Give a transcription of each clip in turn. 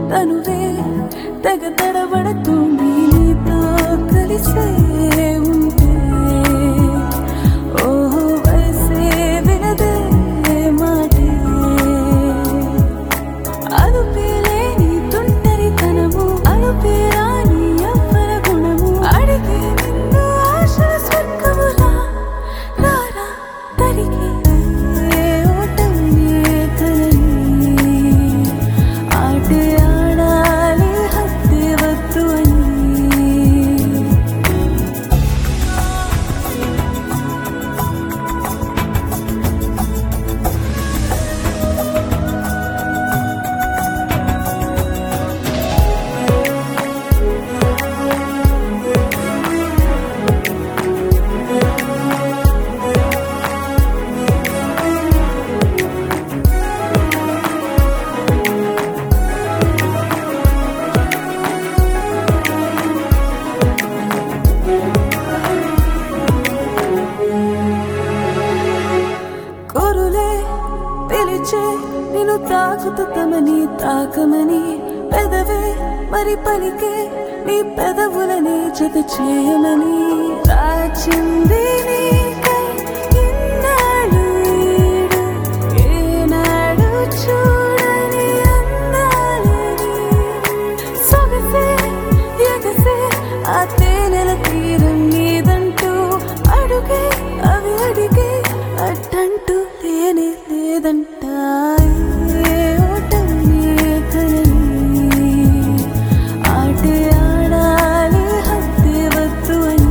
తనువే తెగ తడబడుతుంది నీతో కలిసే ఉంటే ఓహో వయసే వినదే మాటే అలుపేలేని తుంటరితనము అలుపేరాని అవ్వర గుణము అడిగే నిన్ను ఆశల స్వర్గములా రారా తరిగి ఓటమే కలని ఆటే ఆడాలి హత్తే వద్దు అని కొరులే పిలిచే నిన్ను తాకుతూ తమని తాకమని పెదవే మరి పలికే నీ పెదవులనే జత చేయమని రాచింది నీకై ఇన్నాళ్ళు ఈడు, ఏనాడు చూడని అందాలని సొగసే ఎగసే ఆ తేనెల తీరం నీదంటూ అడుగే అవి అడిగే అట్టంటూ తేనె లేదంట ఏ ఓటమే కలని ఆటే ఆడాలి హత్తే వద్దు అని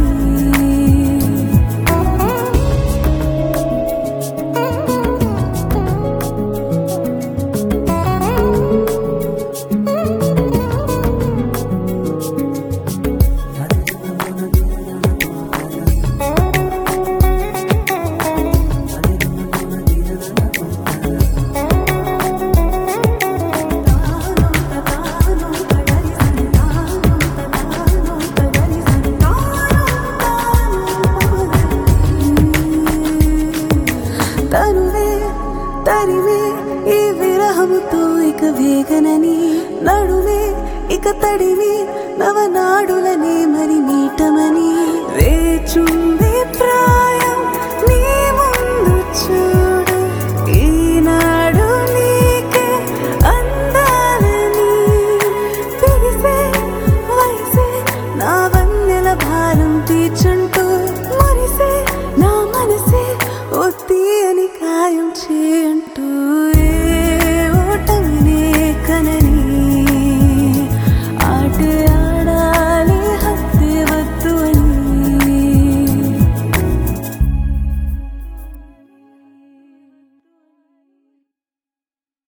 తనువే తరివే ఈ విరహముతో ఇక వేగనని నడువే ఇక తడివి నవనాడులనే మరి నీటమని వేచుంది ప్రాయం నీ